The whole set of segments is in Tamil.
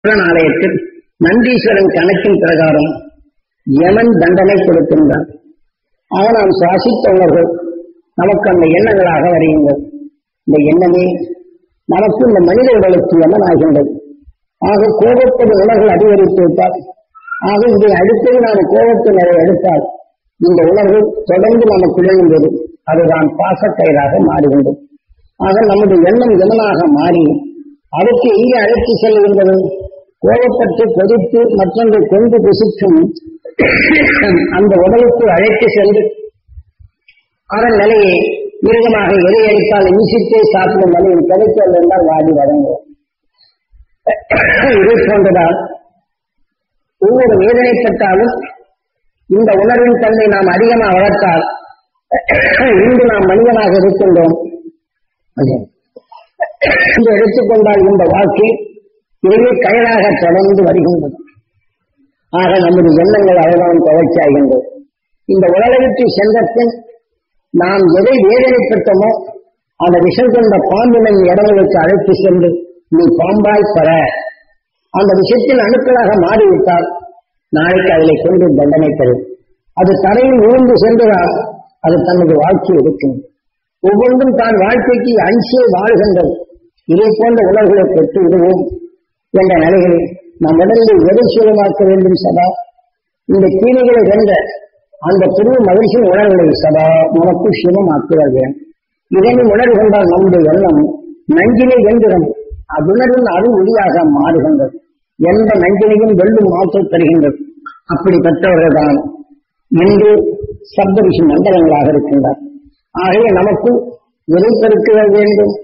சிவன் ஆலயத்தில் நந்தீஸ்வரன் கணக்கின் பிரகாரம் யமன் தண்டனை கொடுத்திருந்தார் ஆக நாம் சுவாசித்த உணர்வு நமக்கு அந்த எண்ணங்களாக வருகின்றது இந்த எண்ணமே நமக்கு இந்த மனித உடலுக்கு யமன் ஆகின்றது ஆக கோபப்படும் உணர்வுகள் அதிகரித்து விட்டால் ஆக இதை அடுத்தது நாம் கோபத்தின் நிலை எடுத்தால் இந்த உணர்வு தொடர்ந்து நமக்கு விளையும்போது அதுதான் பாசக்கயிறாக மாறுகின்றது ஆக நம்முடைய எண்ணம் யமனாக மாறி அதற்கு எங்கே அழைத்து செல்கின்றது கோபப்பட்டு கொதித்து மற்றொன்றை கொண்டு புசிக்கும் அந்த உடலுக்கு அழைத்து சென்று அதன் நிலையை மிருகமாக எரியடித்தால் இனிசித்தே சாப்பிடும் நிலையில் கிடைக்கவில்லை என்றால் வாடி வழங்குவோம் இதை போன்றதால் ஒவ்வொரு வேதனைப்பட்டாலும் இந்த உணர்வின் தன்மை நாம் அதிகமாக வளர்த்தால் இன்று நாம் மனிதனாக இருக்கின்றோம் என்று எடுத்துக்கொண்டால் இந்த வாழ்க்கை இதுவே கயலாக தொடர்ந்து வருகின்றது ஆக நமது எண்ணங்கள் அழகான தொடர்ச்சியாகின்றது இந்த உலகத்தை சென்ற பின் நாம் எதை வேதனைப்பட்டோமோ அந்த விஷம் கொண்ட பாம்பினை இடங்களுக்கு அழைத்து சென்று நீ பாம்பாய் பெற அந்த விஷயத்தில் அணுக்களாக மாறிவிட்டால் நாளைக்கு அதிலை கொண்டு தண்டனை பெறும் அது தரையில் விழுந்து சென்றால் அது தனது வாழ்க்கை இருக்கும் ஒவ்வொன்றும் தான் வாழ்க்கைக்கு அஞ்சியே வாழ்கின்றது இதை போன்ற உணர்வுகளை பெற்று விடுவோம் என்ற நிலையில் நம் உடலில் எதை சுகமாக்க வேண்டும் சதா இந்த தீமைகளை வென்ற அந்த புது மகிழ்ச்சியின் உணர்வுகளை சதா நமக்கு சுகமாக்குதல் வேண்டும் இதனை உணர்வு கொண்டால் நம்முடைய எண்ணம் நஞ்சினை வென்றிடும் அவ்வுணர்வின் அருள் ஒளியாக மாறுகின்றது எந்த நஞ்சினையும் வெல்லும் மாற்றம் தருகின்றது அப்படிப்பட்டவர்கள் தான் இன்று சப்தரிஷி மண்டலங்களாக இருக்கின்றார் ஆகவே நமக்கு எதை பெருக்க வேண்டும்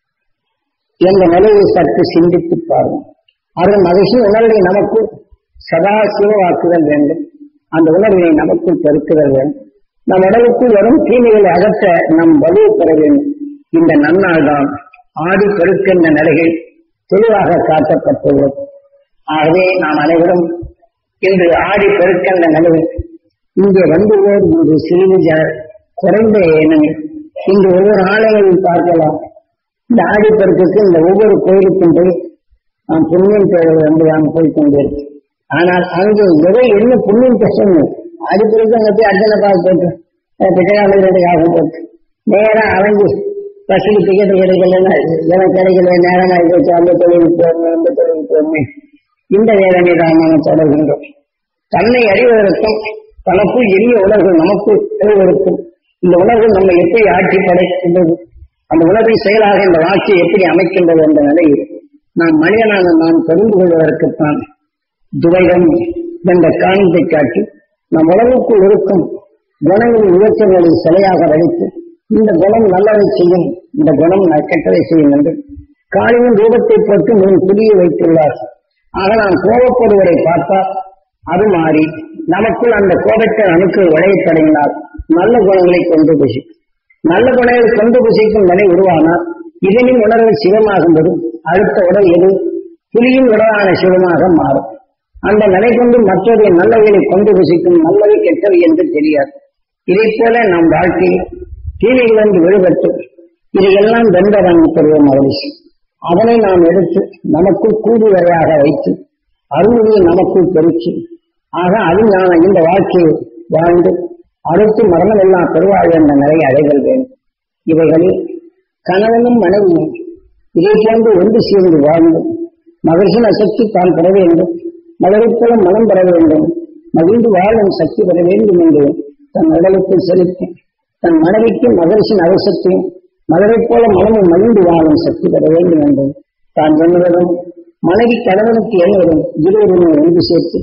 என்ற நிலையை சற்று சிந்தித்து பாருங்கள் அது மகிழ்ச்சி உணர்வை நமக்கு சதா சிவவாக்குதல் வேண்டும் அந்த உணர்வினை நமக்குள் பெருக்குதல் வேண்டும் நம் உடலுக்குள் வரும் தீமைகளை அகற்ற நம் வலுவை பெற வேண்டும் இந்த நன்னாள் தான் ஆடி பெருக்கின்ற நிலைகள் தெளிவாக காட்டப்பட்டுள்ளது ஆகவே நாம் அனைவரும் இன்று ஆடி பெருக்கின்ற நிலையில் இங்கே வந்துள்ளோர் இன்று சிறிது ஜ குறைந்த எண்ணங்கள் இன்று ஒவ்வொரு ஆலயங்களில் பார்க்கலாம் இந்த ஆடி பெருக்குக்கு இந்த ஒவ்வொரு கோயிலுக்கும் போய் நாம் புண்ணியம் தேடுவது என்று நாம் போய் கொண்டிருக்கோம் ஆனால் அங்கு எதை என்ன புண்ணியம் கஷ்டம் அடிப்படைக்கு அங்க போய் அர்ஜன காசு போட்டு பிச்சைக்காரர்களுக்கு காசு போட்டு நேரம் அலைஞ்சு பஸ்ஸுக்கு டிக்கெட் கிடைக்கலன்னா எனக்கு கிடைக்கல நேரம் ஆகிப்போச்சு அந்த தொழிலுக்கு போகணும் அந்த தொழிலுக்கு போகணும் இந்த வேதனை தான் நாம் தொடர்கின்றோம் தன்னை அறிவதற்கும் தனக்குள் எளிய உணர்வு நமக்கு எழுவதற்கும் இந்த உணர்வு நம்மை எப்படி ஆட்சி படைக்கின்றது அந்த உணர்வின் செயலாக இந்த வாழ்க்கையை எப்படி அமைக்கின்றது என்ற நிலையில் நாம் மனிதனாக நாம் தெரிந்து கொள்வதற்குத்தான் துவைதம் என்ற காரணத்தை காட்டி நம் உலகுக்குள் இருக்கும் குணங்களின் இயக்கங்களை சிலையாக வடித்து இந்த குணம் நல்லதை செய்யும் இந்த குணம் கெட்டதை செய்யும் என்று காளியின் ரூபத்தை போட்டு முன் புரிய வைத்துள்ளார் ஆக நாம் கோபப்படுவதை பார்த்தால் அது மாறி நமக்குள் அந்த கோபத்தை அணுக்கள் விளையத் தொடங்கினால் நல்ல குணங்களை கொண்டு புசிக்கும் நல்ல குணங்களை கொண்டு புசிக்கும் நிலை உருவானால் இதனின் உணர்வு சிவமாகும்போது அடுத்த உடல் எது புலியின் உடலான சிவமாக மாறும் அந்த நிலை கொண்டு மற்றொரு நல்லவைகளை கொண்டு புசிக்கும் நல்லவை கெட்டவை என்று தெரியாது இதை போல நம் வாழ்க்கையில் தீமைகளிலிருந்து விடுபட்டு இதையெல்லாம் வென்றவன் பெறுவோம் மகிழ்ச்சி அதனை நாம் எடுத்து நமக்குள் கூடு வரையாக வைத்து அருள்மையை நமக்குள் பெருக்கி ஆக அதில் இந்த வாழ்க்கையை வாழ்ந்து அடுத்து மரணம் எல்லாம் பெறுவாள் என்ற நிலையை அடைதல் வேண்டும் இவைகளில் கணவனும் மனைவியும் இதை போன்று ஒன்று சேர்ந்து வாழ்ந்து மகிழ்ச்சியின் சக்தி தான் பெற வேண்டும் மலரைப்போல மனம் பெற வேண்டும் மகிழ்ந்து வாழும் சக்தி பெற வேண்டும் என்று தன் உடலுக்குள் செலுத்தி தன் மனைவிக்கு மகிழ்ச்சியின் அவசத்தையும் மலரைப் போல மனமும் மகிழ்ந்து வாழும் சக்தி பெற வேண்டும் என்று தான் எண்ணுவதும் மனைவி கணவனுக்கு எண்ணுவதும் இருவருமே ஒன்று சேர்த்து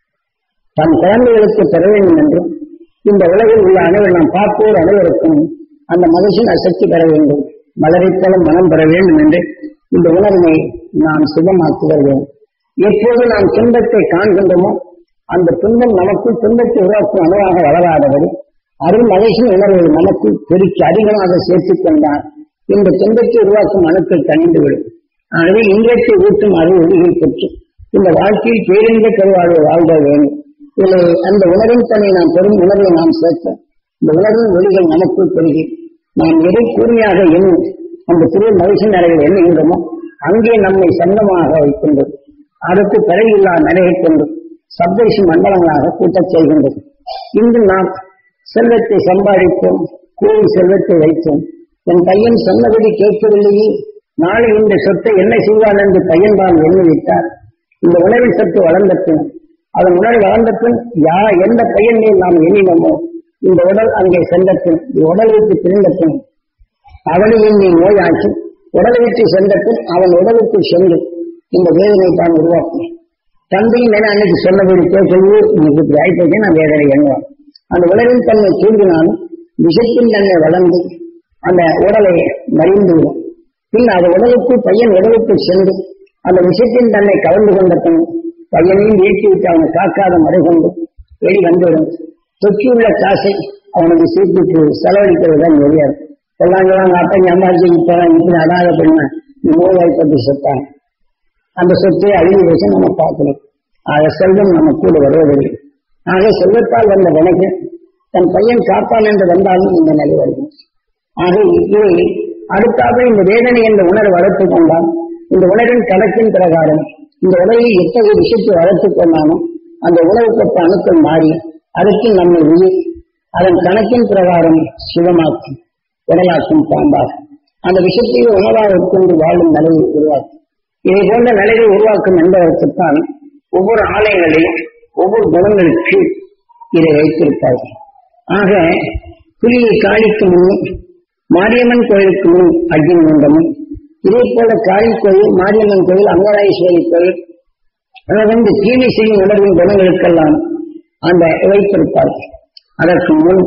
தன் குழந்தைகளுக்கு பெற வேண்டும் என்றும் இந்த உலகில் உள்ள அனைவரும் நாம் பார்ப்போர் அனைவருக்கும் அந்த மகிழ்ச்சியின் அசக்தி பெற வேண்டும் மலரைப் போல மனம் பெற வேண்டும் என்று இந்த உணர்வை நாம் சுகமாக்குதல் வேண்டும் எப்போது நாம் துன்பத்தை காண்கின்றோமோ அந்த துன்பம் நமக்குள் துன்பத்தை உருவாக்கும் அணுவாக வளராதபடி அருள் மகிழ்ச்சியின் உணர்வை நமக்குள் பெருக்கி அதிகமாக சேர்த்துக் கொண்டால் இந்த துன்பத்தை உருவாக்கும் அணுக்கள் தணிந்துவிடும் ஆகவே இன்றைக்கு ஊட்டும் அருள் ஒளியை பெற்று இந்த வாழ்க்கையில் பேரிந்த பெருவாழ்வு வாழ்க வேண்டும் இதில் அந்த உணர்வின் தன்னை நாம் பெரும் உணர்வை நாம் சேர்க்க இந்த உணர்வின் ஒளிகள் நமக்குள் பெருகி நாம் எதை கூர்மையாக எண்ணும் அந்த திரு மகிழ்ச்சி நிறைவில் எண்ணுகின்றோமோ அங்கே நம்மை சொந்தமாக வைக்கின்றது அடுத்து பிறவில்லா நிலையை கொண்டு சப்தரிசி மண்டலங்களாக கூட்டச் செய்கின்றது இன்று நாம் செல்வத்தை சம்பாதித்தோம் கோவில் செல்வத்தை வைத்தோம் என் பையன் சொன்னபடி கேட்கவில்லையே நாளை இந்த சொத்தை என்ன செய்வான் என்று பையன் தான் எண்ணிவிட்டார் இந்த உணவில் சத்து வளர்ந்த பின் அதன் உணர்வு வளர்ந்த பின் யா எந்த பையன் மேல் நாம் எண்ணினோமோ இந்த உடல் அங்கே சென்ற பின் இந்த உடலை விட்டு பிரிந்த பின் அவனையும் நீ நோயாக்கி உடலை விட்டு சென்ற பின் அவன் உடலுக்கு சென்று இந்த வேதனை தான் உருவாக்கும் தந்தையும் என அன்னைக்கு சொன்னபடி கேட்கவே இன்னைக்கு இப்படி ஆயிப்போச்சு நான் வேதனை எண்ணுவான் அந்த உணவின் தன்மை தூண்டினாலும் விஷத்தின் தன்மை வளர்ந்து அந்த உடலை மறிந்து விடும் பின் அது உடலுக்குள் பையன் உடலுக்குள் சென்று அந்த விஷத்தின் தன்னை கலந்து கொண்ட பின் பையனையும் வீழ்த்தி விட்டு அவனை காக்காத மறை கொண்டு வெளி வந்துவிடும் தொற்றியுள்ள காசை அவனுக்கு சீர்திட்டு செலவழிக்கிறது தான் முடியாது சொல்லாங்க அப்பா எங்க அம்மா இப்பதான் இப்படி அடாத பெண்ணா நீ நோய்வாய்ப்பட்டு செத்தான் அந்த சொத்தை அழிவு வச்சு நம்ம பார்க்கணும் ஆக செல்வம் நம்ம கூட வருவதில்லை ஆக செல்வத்தால் வந்த வினைக்கு தன் பையன் காப்பான் என்று வந்தாலும் இந்த நிலை வருகிறது ஆக இவை அடுத்தாக இந்த வேதனை என்ற உணர்வு வளர்த்துக் கொண்டால் இந்த உணர்வின் கணக்கின் பிரகாரம் இந்த உணவை எத்தகைய விஷயத்தை வளர்த்துக் கொண்டாலும் அந்த உணவுக்கொத்த அணுக்கள் மாறி அதற்கு நம்மை உயிர் அதன் கணக்கின் பிரகாரம் சிவமாக்கும் உடலாக்கும் பாம்பாகும் அந்த விஷயத்தை உணவாக உட்கொண்டு வாழும் நிலையை உருவாக்கும் இதை போன்ற நிலையை உருவாக்கும் என்பதற்குத்தான் ஒவ்வொரு ஆலயங்களையும் ஒவ்வொரு குணங்களுக்கு இதை வைத்திருப்பார்கள் ஆக புலியை காளிக்கு முன்னும் மாரியம்மன் கோயிலுக்கு முன் அக்னி மண்டமும் இதே போல காளி கோயில் மாரியம்மன் கோயில் அங்கராயேஸ்வரி கோயில் அதை வந்து தீமை செய்யும் உணர்வின் குணங்களுக்கெல்லாம் அந்த வைத்திருப்பார்கள் அதற்கு முன்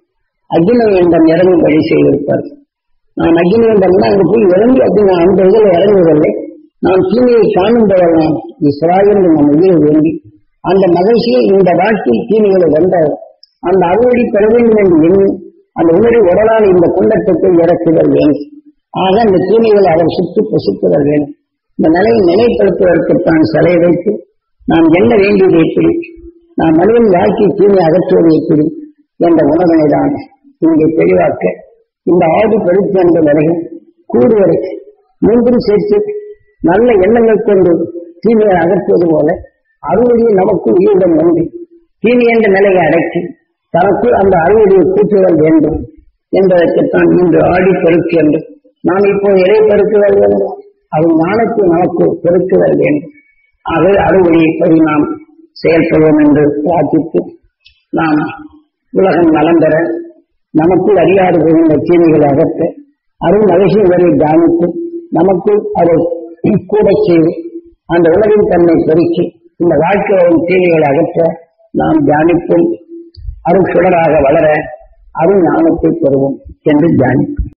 அக்னிவந்தம் இறங்கி வழி செய்திருப்பார்கள் நாம் அக்னிவந்தம்னா அங்கு போய் இறங்கி அக்னி அந்த இதில் இறங்குவதில்லை நாம் தீமையை காணும் போதெல்லாம் இஸ்ராயல் நம் உயிரை வேண்டி அந்த மகிழ்ச்சியை இந்த வாழ்க்கையில் தீமைகளை வென்ற அந்த அறுவடை பெற வேண்டும் என்று எண்ணி அந்த உணர்வு உடலால் இந்த குண்டத்துக்கு இறக்குதல் வேண்டும் ஆக அந்த தீமைகளை அவர் சுற்றி பொசுக்குதல் வேண்டும் இந்த நிலையை நிலைப்படுத்துவதற்குத்தான் சிலை வைத்து நாம் எண்ண வேண்டியது எப்படி நாம் மனிதன் வாழ்க்கை தீமை அகற்றுவது எப்படி என்ற உணர்வினை தான் இங்கே தெளிவாக்க இந்த ஆடு பெருத்து என்ற நிலையில் கூடுவரை மீண்டும் சேர்த்து நல்ல எண்ணங்கள் கொண்டு தீமையை அகற்றுவது போல அறுவடையை நமக்கு உயிருடன் நன்றி தீமை என்ற நிலையை அடக்கி தனக்கு அந்த அறுவடையை கூட்டுதல் வேண்டும் என்பதற்குத்தான் இன்று ஆடி பெருக்கு என்று நாம் இப்போ எதை பெருக்குதல் வேண்டும் அது ஞானத்தை நமக்கு பெருக்குதல் வேண்டும் ஆக அறுவடையைப்படி நாம் செயல்படுவோம் என்று பிரார்த்தித்து நாம் உலகம் நலம் பெற நமக்குள் அறியாது போகின்ற தீமைகளை அகற்ற அருள் மகிழ்ச்சிகளை தியானித்து நமக்குள் அதை கூட செய்து அந்த உலகின் தன்மை பெருக்கி இந்த வாழ்க்கையின் தீமைகளை அகற்ற நாம் தியானிப்போம் அருள் சுடராக வளர அருள் ஞானத்தை பெறுவோம் என்று தியானிப்போம்